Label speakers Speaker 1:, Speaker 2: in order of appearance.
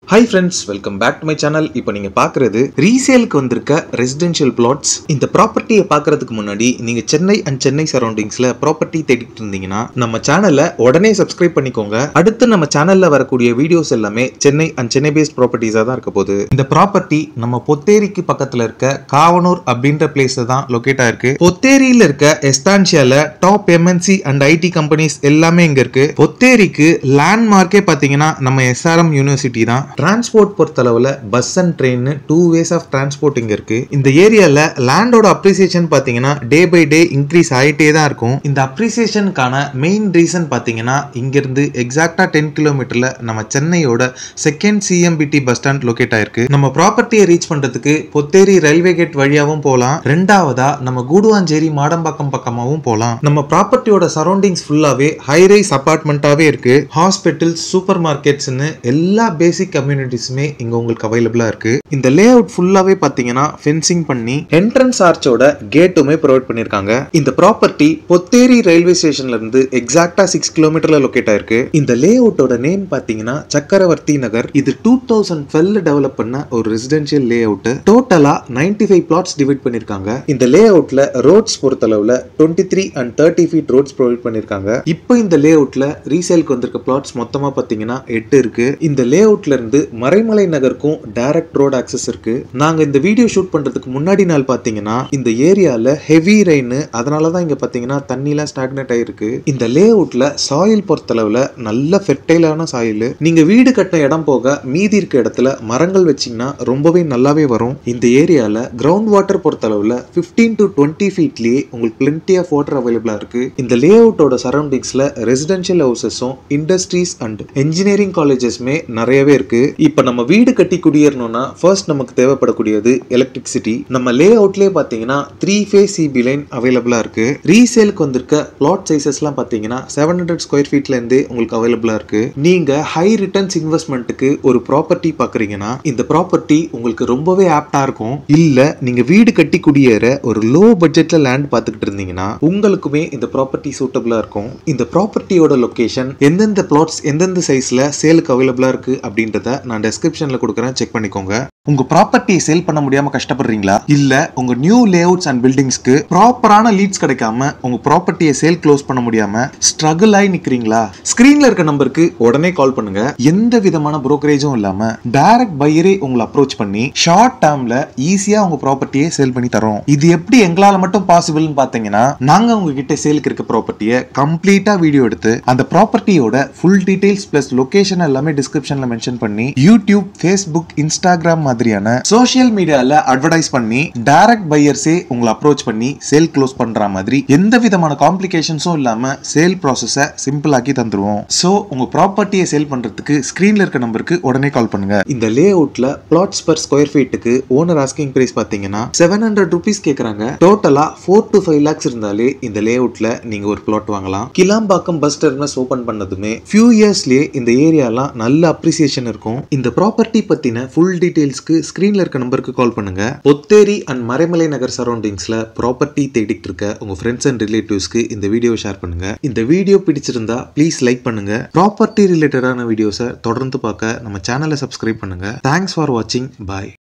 Speaker 1: hi friends welcome back to my channel இப்போ நீங்க பார்க்குறது ரீசேலுக்கு வந்திருக்க ரெசிடென்ஷியல் பிளாட்ஸ் இந்த ப்ராப்பர்ட்டியை பார்க்கறதுக்கு முன்னாடி நீங்க சென்னை அண்ட் சென்னை சரௌண்டிங்ஸ்ல ப்ராப்பர்ட்டி தேடிட்டு இருந்தீங்கன்னா நம்ம சேனலை உடனே சப்ஸ்கிரைப் பண்ணிக்கோங்க அடுத்து நம்ம சேனல்ல வரக்கூடிய வீடியோஸ் எல்லாமே சென்னை அண்ட் சென்னை பேஸ்ட் ப்ராப்பர்ட்டிஸாக தான் இருக்க போகுது இந்த ப்ராப்பர்ட்டி நம்ம பொத்தேரிக்கு பக்கத்துல இருக்க காவனூர் அப்படின்ற பிளேஸ்ல தான் லொக்கேட் ஆயிருக்கு பொத்தேரியில இருக்க எஸ்டான்ஷியால top MNC and IT companies எல்லாமே இங்க இருக்கு பொத்தேரிக்கு லேண்ட்மார்க்கே பாத்தீங்கன்னா நம்ம எஸ்ஆர்எம் யூனிவர்சிட்டி தான் டிரான்ஸ்போர்ட் பொறுத்தளவுல bus and train two ways of transport இங்க இருக்கு இந்த ஏரியால லேண்டோட அப்ரிசியேஷன் பாத்தீங்கன்னா டே பை டே இன்க்ரீஸ் ஆயிட்டே தான் இருக்கும் இந்த அப்ரிசியேஷனுக்கான மெயின் ரீசன் பாத்தீங்கன்னா இங்கிருந்து எக்ஸாக்டா டென் கிலோமீட்டர்ல நம்ம சென்னையோட second CMBT bus stand locate ஆயிருக்கு நம்ம ப்ராப்பர்ட்டியை ரீச் பண்றதுக்கு பொத்தேரி ரயில்வே கேட் வழியாவும் போகலாம் ரெண்டாவதா நம்ம கூடுவாஞ்சேரி மாடம்பாக்கம் பக்கமாவும் போகலாம் நம்ம ப்ராப்பர்ட்டியோட சரௌண்டிங்ஸ் ஃபுல்லாவே ஹை ரைஸ் அபார்ட்மெண்ட்டாவே இருக்கு ஹாஸ்பிட்டல்ஸ் சூப்பர் மார்க்கெட்ஸ்னு எல்லா பேசிக் கம்யூனிட்டிஸுமே இங்க உங்களுக்கு அவைலபிளா இருக்கு இந்த லே அவுட் ஃபுல்லாவே பாத்தீங்கன்னா ஃபென்சிங் பண்ணி என்ட்ரன்ஸ் ஆர்ச்சோட கேட்டுமே ப்ரொவைட் பண்ணிருக்காங்க இந்த ப்ராப்பர்ட்டி பொத்தேரி ரயில்வே ஸ்டேஷன்ல இருந்து எக்ஸாக்டா சிக்ஸ் கிலோமீட்டர்ல லொகேட் ஆயிருக்கு இந்த லே அவுட்டோட நேம் பாத்தீங்கன்னா சக்கரவர்த்தி நகர் இது டூ தௌசண்ட் டுவெல் டெவலப் பண்ண ஒரு ரெசிடென்ஷியல் லே அவுட் டோட்டலா நைன்டி ஃபைவ் பிளாட்ஸ் டிவைட் பண்ணிருக்காங்க இந்த லே அவுட்ல ரோட்ஸ் பொறுத்தளவுல twenty three and thirty feet roads provide பண்ணிருக்காங்க இப்போ இந்த லே அவுட்ல ரீசேலுக்கு வந்திருக்க பிளாட்ஸ் மொத்தமா பாத்தீங்கன்னா எட்டு இருக்கு இந்த லே அவுட்ல இருந்து மறைமலை நகருக்கும் டைரக்ட் ரோட் ஆக்சஸ் இருக்கு நாங்க இந்த வீடியோ ஷூட் பண்றதுக்கு முன்னாடி நாள் பாத்தீங்கன்னா இந்த ஏரியால ஹெவி ரெயின் அதனால தான் இங்க பாத்தீங்கன்னா தண்ணிலாம் ஸ்டாக்னேட் ஆயிருக்கு இந்த லே அவுட்ல சாயில் பொறுத்தளவுல நல்ல ஃபெர்டைலான சாயில் நீங்க வீடு கட்டின இடம் போக மீதி இருக்க இடத்துல மரங்கள் வச்சீங்கன்னா ரொம்பவே நல்லாவே வரும் இந்த ஏரியால கிரவுண்ட் வாட்டர் பொறுத்தளவுல 15 டு டுவெண்ட்டி ஃபீட்லயே உங்களுக்கு பிளென்டி ஆஃப் வாட்டர் அவைலபிளா இருக்கு இந்த லே அவுட்டோட சரௌண்டிங்ஸ்ல ரெசிடென்ஷியல் ஹவுசஸும் இண்டஸ்ட்ரீஸ் அண்ட் இன்ஜினியரிங் காலேஜஸ்மே நிறையவே இருக்கு இப்போ நம்ம வீடு கட்டி குடியேறணும்னா ஃபர்ஸ்ட் நமக்கு தேவைப்படக்கூடியது எலக்ட்ரிசிட்டி நம்ம லே அவுட்லேயே பார்த்தீங்கன்னா த்ரீ ஃபேஸ் சிபி லைன் அவைலபிளா இருக்கு ரீசேலுக்கு வந்திருக்க பிளாட் சைசஸ்லாம் பார்த்தீங்கன்னா செவன் ஹண்ட்ரட் ஸ்கொயர் ஃபீட்ல இருந்தே உங்களுக்கு அவைலபிளா இருக்கு நீங்க ஹை ரிட்டர்ன்ஸ் இன்வெஸ்ட்மெண்ட்டுக்கு ஒரு ப்ராப்பர்ட்டி பார்க்குறீங்கன்னா இந்த ப்ராப்பர்ட்டி உங்களுக்கு ரொம்பவே ஆப்டா இருக்கும் இல்ல நீங்க வீடு கட்டி குடியேற ஒரு லோ பட்ஜெட்ல லேண்ட் பார்த்துக்கிட்டு இருந்தீங்கன்னா உங்களுக்குமே இந்த ப்ராப்பர்ட்டி சூட்டபிளா இருக்கும் இந்த ப்ராப்பர்ட்டியோட லொகேஷன் எந்தெந்த பிளாட்ஸ் எந்தெந்த சைஸ்ல சேலுக்கு அவைலபிளா இருக்கு அப்படின்றத நான் டெஸ்கிரிப்ஷன்ல கொடுக்குறேன் செக் பண்ணிக்கோங்க உங்க ப்ராப்பர்ட்டியை சேல் பண்ண முடியாம கஷ்டப்படுறீங்களா இல்ல உங்க நியூ லேஅவுட்ஸ் அண்ட் பில்டிங்ஸ்க்கு ப்ராப்பரான லீட்ஸ் கிடைக்காம உங்க ப்ராப்பர்ட்டியை சேல் க்ளோஸ் பண்ண முடியாம ஸ்ட்ரகிள் ஆகி நிக்கிறீங்களா ஸ்கிரீன்ல இருக்க நம்பருக்கு உடனே கால் பண்ணுங்க எந்த விதமான புரோக்கரேஜும் இல்லாம டைரக்ட் பையரே உங்களை அப்ரோச் பண்ணி ஷார்ட் டேர்ம்ல ஈஸியா உங்க ப்ராப்பர்ட்டியை சேல் பண்ணி தரோம் இது எப்படி எங்களால மட்டும் பாசிபிள்னு பாத்தீங்கன்னா நாங்க உங்ககிட்ட சேலுக்கு இருக்க ப்ராப்பர்ட்டியை கம்ப்ளீட்டா வீடியோ எடுத்து அந்த ப்ராப்பர்ட்டியோட ஃபுல் டீடைல்ஸ் பிளஸ் லொகேஷன் எல்லாமே டிஸ்கிரிப்ஷன்ல மென்ஷன் பண்ணி யூடியூப் ஃபேஸ்புக் இன்ஸ்டாகிராம் மாதிரியான சோஷியல் மீடியால அட்வர்டைஸ் பண்ணி டைரக்ட் பையர்ஸே உங்களை அப்ரோச் பண்ணி சேல் க்ளோஸ் பண்ற மாதிரி எந்த விதமான காம்ப்ளிகேஷன்ஸும் இல்லாம சேல் ப்ராசஸை சிம்பிள் ஆக்கி தந்துருவோம் சோ உங்க ப்ராப்பர்ட்டியை சேல் பண்றதுக்கு ஸ்கிரீன்ல இருக்க நம்பருக்கு உடனே கால் பண்ணுங்க இந்த லே அவுட்ல பிளாட்ஸ் பர் ஸ்கொயர் ஃபீட்டுக்கு ஓனர் ஆஸ்கிங் பிரைஸ் பாத்தீங்கன்னா செவன் ஹண்ட்ரட் ருபீஸ் கேக்குறாங்க டோட்டலா ஃபோர் டு ஃபைவ் லேக்ஸ் இருந்தாலே இந்த லே அவுட்ல நீங்க ஒரு பிளாட் வாங்கலாம் கிளாம்பாக்கம் பஸ் டெர்மினஸ் ஓபன் பண்ணதுமே ஃபியூ இயர்ஸ்லயே இந்த ஏரியாலாம் நல்ல அப்ரிசியேஷன் இருக்கும் இந்த ப்ராப்பர்ட்டி பத்தின ஃபுல் டீடைல்ஸ்க்கு ஸ்கிரீன்ல இருக்க நம்பருக்கு கால் பண்ணுங்க பொத்தேரி அண்ட் மறைமலை நகர் சரௌண்டிங்ஸ்ல ப்ராப்பர்ட்டி தேடிட்டு இருக்க உங்க ஃப்ரெண்ட்ஸ் அண்ட் ரிலேட்டிவ்ஸ்க்கு இந்த வீடியோவை ஷேர் பண்ணுங்க இந்த வீடியோ பிடிச்சிருந்தா ப்ளீஸ் லைக் பண்ணுங்க ப்ராப்பர்ட்டி ரிலேட்டடான வீடியோஸை தொடர்ந்து பார்க்க நம்ம சேனலை சப்ஸ்கிரைப் பண்ணுங்க தேங்க்ஸ் ஃபார் வாட்சிங் பாய்